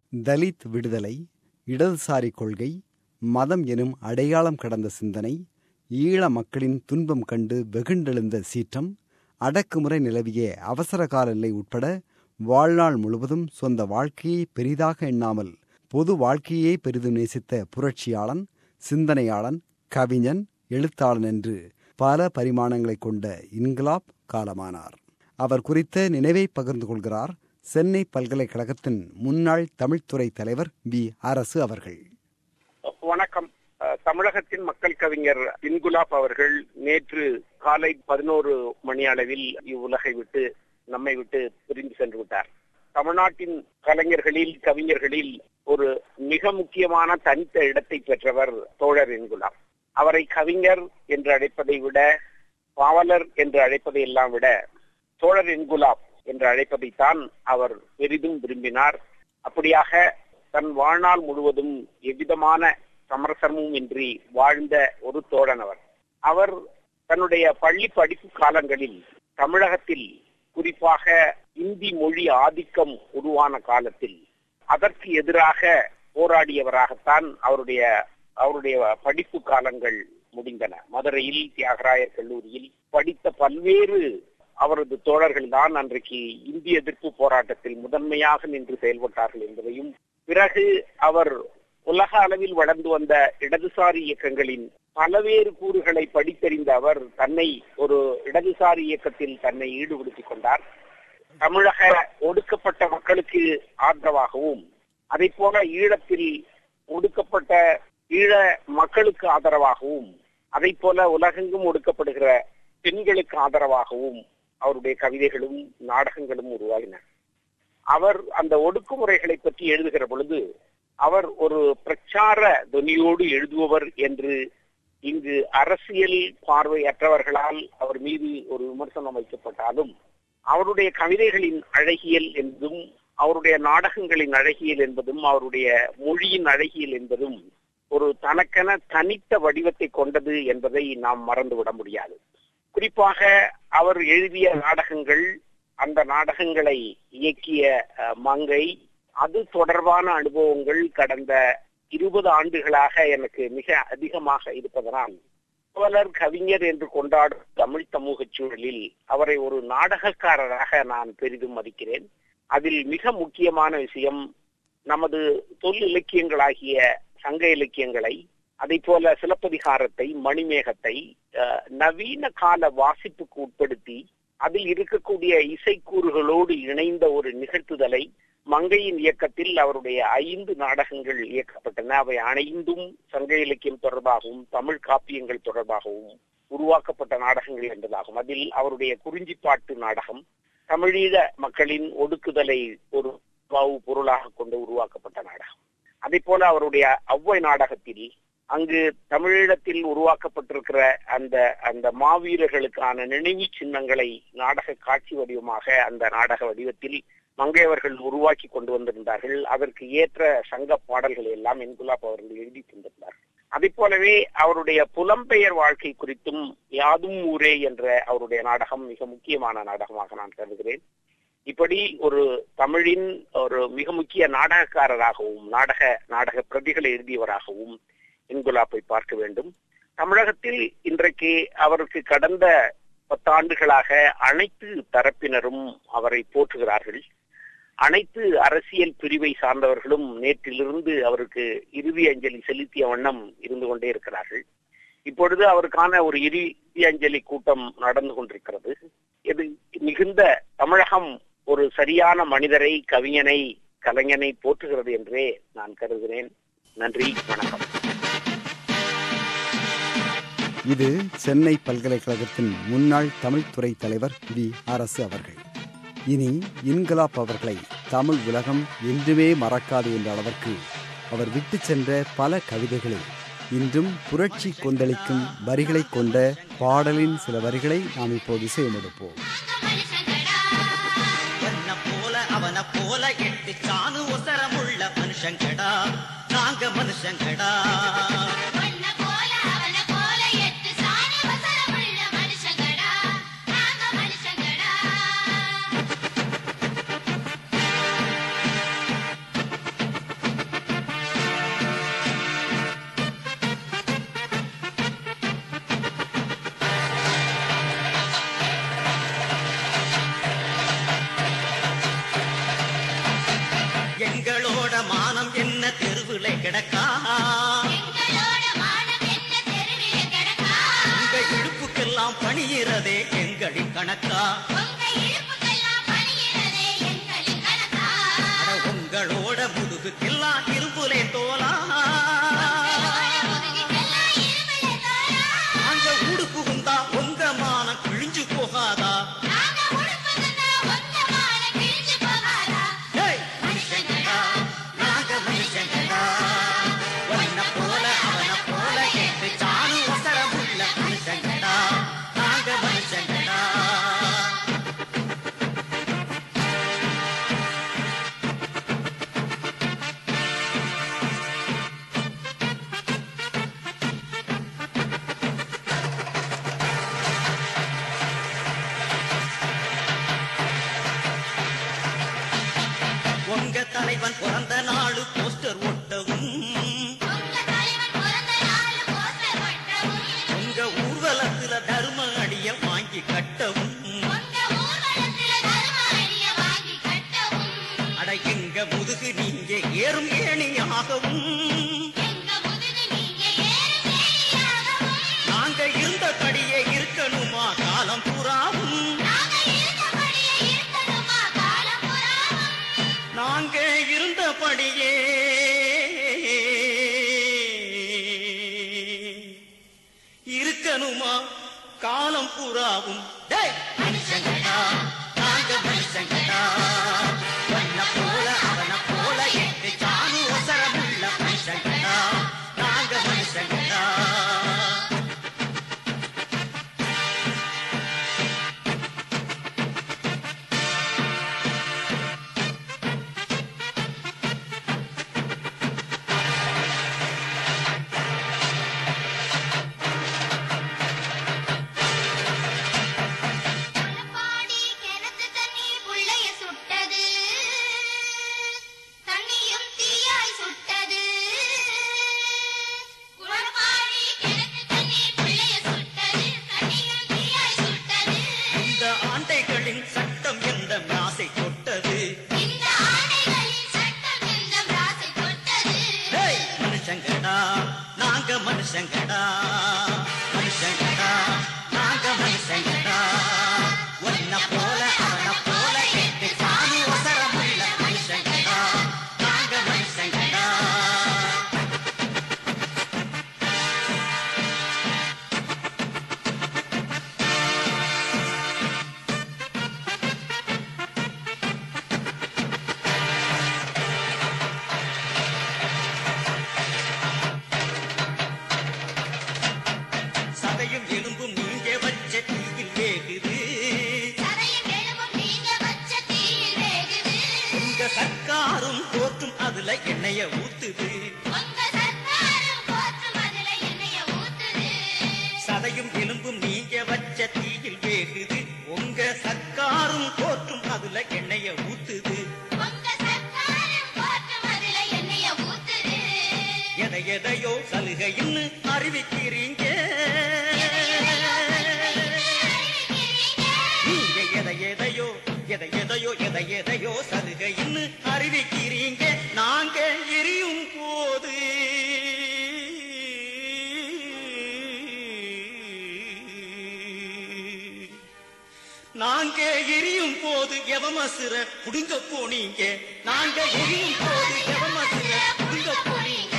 தலித் விடுதலை இடதுசாரி கொள்கை மதம் எனும் அடையாளம் கடந்த சிந்தனை ஈழ மக்களின் துன்பம் கண்டு வெகுண்டெழுந்த சீற்றம் அடக்குமுறை நிலவிய அவசரகால நிலை உட்பட வாழ்நாள் முழுவதும் சொந்த வாழ்க்கையை பெரிதாக எண்ணாமல் பொது வாழ்க்கையே பெரிதும் நேசித்த புரட்சியாளன் சிந்தனையாளன் கவிஞன் எழுத்தாளன் என்று பல பரிமாணங்களை கொண்ட இன்கிலாப் காலமானார் அவர் குறித்த நினைவை பகிர்ந்து கொள்கிறார் சென்னை பல்கலைக்கழகத்தின் முன்னாள் தமிழ்துறை தலைவர் வி அரசு அவர்கள் வணக்கம் அஹ், தமிழகத்தின் மக்கள் கவிஞர் இன்குலாப் அவர்கள் நேற்று காலை பதினோரு மணி அளவில் இவ்வுலகை விட்டு நம்மை விட்டு பிரிந்து சென்று விட்டார் தமிழ்நாட்டின் கலைஞர்களில் கவிஞர்களில் ஒரு மிக முக்கியமான தனித்த இடத்தை பெற்றவர் தோழர் இன்குலாப் அவரை கவிஞர் என்று அழைப்பதை விட பாவலர் என்று அழைப்பதை எல்லாம் விட தோழர் இன்குலாப் என்று அழைப்பதைத்தான் அவர் பெரிதும் விரும்பினார் அப்படியாக தன் வாழ்நாள் முழுவதும் எவ்விதமான சமரசமும் இன்றி வாழ்ந்த ஒரு தோழன் அவர் அவர் தன்னுடைய பள்ளி படிப்பு காலங்களில் தமிழகத்தில் குறிப்பாக இந்தி மொழி ஆதிக்கம் உருவான காலத்தில் அதற்கு எதிராக போராடியவராகத்தான் அவருடைய அவருடைய படிப்பு காலங்கள் முடிந்தன மதுரையில் தியாகராயர் கல்லூரியில் படித்த பல்வேறு அவரது தோழர்கள் தான் அன்றைக்கு இந்திய எதிர்ப்பு போராட்டத்தில் முதன்மையாக நின்று செயல்பட்டார்கள் என்பதையும் பிறகு அவர் உலக அளவில் வளர்ந்து வந்த இடதுசாரி இயக்கங்களின் பல்வேறு கூறுகளை படித்தறிந்த அவர் தன்னை ஒரு இடதுசாரி இயக்கத்தில் தன்னை ஈடுபடுத்திக் கொண்டார் தமிழக ஒடுக்கப்பட்ட மக்களுக்கு ஆதரவாகவும் அதை போல ஈழத்தில் ஒடுக்கப்பட்ட ஈழ மக்களுக்கு ஆதரவாகவும் அதை போல உலகெங்கும் ஒடுக்கப்படுகிற பெண்களுக்கு ஆதரவாகவும் அவருடைய கவிதைகளும் நாடகங்களும் உருவாகின அவர் அந்த ஒடுக்குமுறைகளை பற்றி எழுதுகிற பொழுது அவர் ஒரு பிரச்சார துணியோடு எழுதுபவர் என்று இங்கு அரசியல் பார்வையற்றவர்களால் அவர் மீது ஒரு விமர்சனம் வைக்கப்பட்டாலும் அவருடைய கவிதைகளின் அழகியல் என்பதும் அவருடைய நாடகங்களின் அழகியல் என்பதும் அவருடைய மொழியின் அழகியல் என்பதும் ஒரு தனக்கென தனித்த வடிவத்தை கொண்டது என்பதை நாம் மறந்துவிட முடியாது குறிப்பாக அவர் எழுதிய நாடகங்கள் அந்த நாடகங்களை இயக்கிய அஹ், மங்கை அது தொடர்பான அனுபவங்கள் கடந்த இருபது ஆண்டுகளாக எனக்கு மிக அதிகமாக இருப்பதனால் புலர் கவிஞர் என்று கொண்டாடும் தமிழ் சமூக சூழலில் அவரை ஒரு நாடகக்காரராக நான் பெரிதும் மதிக்கிறேன் அதில் மிக முக்கியமான விஷயம் நமது தொல் இலக்கியங்களாகிய சங்க இலக்கியங்களை அதை போல சிலப்பதிகாரத்தை மணிமேகத்தை அஹ், நவீன கால வாசிப்புக்கு உட்படுத்தி அதில் இருக்கக்கூடிய இசைக்கூறுகளோடு இணைந்த ஒரு நிகழ்த்துதலை மங்கையின் இயக்கத்தில் அவருடைய ஐந்து நாடகங்கள் இயக்கப்பட்டன அவை அனைந்தும் சங்க இலக்கியம் தொடர்பாகவும் தமிழ் காப்பியங்கள் தொடர்பாகவும் உருவாக்கப்பட்ட நாடகங்கள் என்பதாகும் அதில் அவருடைய குறிஞ்சிப்பாட்டு நாடகம் தமிழீழ மக்களின் ஒடுக்குதலை ஒரு பாவு பொருளாக கொண்டு உருவாக்கப்பட்ட நாடகம் அதே போல அவருடைய ஒவ்வை நாடகத்தில் அங்கு தமிழீழத்தில் உருவாக்கப்பட்டிருக்கிற அந்த அந்த மாவீரர்களுக்கான நினைவு சின்னங்களை நாடக காட்சி வடிவமாக அந்த நாடக வடிவத்தில் மங்கையவர்கள் உருவாக்கி கொண்டு வந்திருந்தார்கள் அதற்கு ஏற்ற சங்க பாடல்களை எல்லாம் என்குலாப் அவர்கள் எழுதி தந்திருந்தார்கள் அதை போலவே அவருடைய புலம்பெயர் வாழ்க்கை குறித்தும் யாதும் ஊரே என்ற அவருடைய நாடகம் மிக முக்கியமான நாடகமாக நான் கருதுகிறேன் இப்படி ஒரு தமிழின் ஒரு மிக முக்கிய நாடகக்காரராகவும் நாடக நாடக பிரதிகளை எழுதியவராகவும் இன்குலாப்பை பார்க்க வேண்டும் தமிழகத்தில் இன்றைக்கு அவருக்கு கடந்த பத்தாண்டுகளாக அனைத்து தரப்பினரும் அவரை போற்றுகிறார்கள் அனைத்து அரசியல் பிரிவை சார்ந்தவர்களும் நேற்றிலிருந்து அவருக்கு இறுதி அஞ்சலி செலுத்திய வண்ணம் இருந்து கொண்டே இருக்கிறார்கள் இப்பொழுது அவருக்கான ஒரு இறுதி அஞ்சலி கூட்டம் நடந்து கொண்டிருக்கிறது இது மிகுந்த தமிழகம் ஒரு சரியான மனிதரை கவிஞனை கலைஞனை போற்றுகிறது என்றே நான் கருதுகிறேன் நன்றி வணக்கம் இது சென்னை பல்கலைக்கழகத்தின் முன்னாள் தமிழ்துறை தலைவர் வி அரசு அவர்கள் இனி இன்கலாப் அவர்களை தமிழ் உலகம் என்றுமே மறக்காது என்ற அளவிற்கு அவர் விட்டு சென்ற பல கவிதைகளில் இன்றும் புரட்சி கொந்தளிக்கும் வரிகளை கொண்ட பாடலின் சில வரிகளை நாம் இப்போது இசையமெடுப்போம் என்ன போல அவன போல எட்டு சாணு ஒசரமுள்ள மனுஷங்கடா நாங்க மனுஷங்கடா ஒன்ன போல அவன போல எட்டு சாணி வசரமுள்ள மனுஷங்கடா நாங்க மனுஷங்கடா மானம் என்ன தெருவிலே கிடக்கா எங்களோட மானம் என்ன தெருவிலே கிடக்கா உங்க இடுப்புக்கெல்லாம் பணியிறதே எங்களின் கணக்கா உங்க இடுப்புக்கெல்லாம் பணியிறதே எங்களின் கணக்கா அட உங்களோட முதுகுக்கெல்லாம் இரும்புலே தோலா உங்களோட முதுகுக்கெல்லாம் இருமலே தோலா அங்க ஊடு புகுந்தா உங்க மானம் கிழிஞ்சு போகாதா நாங்க உடுப்புதுன்னா உங்க மானம் கிழிஞ்சு போகாதா ஏய், மனுஷங்கடா நாங்க மனுஷங்கடா உன்னை போல அவனை போல கேட்டு சாணு அவசரமுள்ள மனுஷங்கடா நாங்க மனுஷங்கடா உங்க தலைவன் பிறந்த நாளு போஸ்டர் ஒட்டவும் உங்க தலைவன் பிறந்த நாள் போஸ்டர் ஒட்டவும் உங்க ஊர்வலத்துல தர்ம அடிய வாங்கி கட்டவும் உங்க ஊர்வலத்துல தர்ம அடிய வாங்கி கட்டவும் அட எங்க முதுகு நீங்க ஏறும் ஏணியாகவும் எங்க முதுகு நீங்க ஏறும் ஏணியாகவும் நாங்க இருந்தபடியே இருக்கணுமா காலம் புறாவும் நாங்க இருந்தபடியே இருக்கணுமா காலம் புறாவும் நாங்க இருந்தபடியே இருக்கணுமா காலம் புறாவும் டேய், மனுஷங்கடா நாங்க மனுஷங்கடா உன்னை போல அவனை போல எட்டு சாணு அவசரமுள்ள மனுஷங்கடா நாங்க மனுஷங்கடா பாடி கிணத்து தண்ணி புள்ளைய சுட்டது தண்ணியும் தீயாய் சுட்டது குளப்பாடி கிணத்து தண்ணி புள்ளைய சுட்டது தண்ணியும் தீயாய் சுட்டது இந்த ஆண்டைகளின் சட்டம் என்ற ஆசை தொட்டது இந்த ஆடைகளின் சட்டம் இந்த ராசை தொட்டது டேய், மனுஷங்கடா நாங்க மனுஷங்கடா மனுஷங்கடா நாங்க மனுஷங்கடா ஒன்ன போல அவன போல எட்டு சாமி ஒசரமுள்ள மனுஷங்கடா நாங்க மனுஷங்கடா சதையும் எலும்பும் நீங்க வச்ச தீயில் வேகுது சதையும் எலும்பும் நீங்க வச்ச தீயில் வேகுது உங்க சர்க்காரும் கோர்ட்டும் அதுல எண்ணெய ஊத்துது உங்க சர்க்காரும் போற்றும் அதுல எண்ணெய ஊத்துது சதையும் எலும்பும் நீங்க வச்ச தீயில் வேகுது உங்க சர்க்காரும் கோர்ட்டும் அதுல எண்ணெய ஊத்துது உங்க சர்க்காரும் போற்றும் அதுல எண்ணெய ஊத்துது எதை எதையோ சலுகைன்னு அறிவிக்கிறீங்க நீங்க எதை எதையோ எதை எதையோ எதை எதையோ சலுகைன்னு அறிவிக்கிறீங்க நாங்க எரியும் போது நாங்க எரியும் போது எவமசுர புடுங்க போனீங்க நாங்க எரியும் போது எவமசுர புடுங்க போனீங்க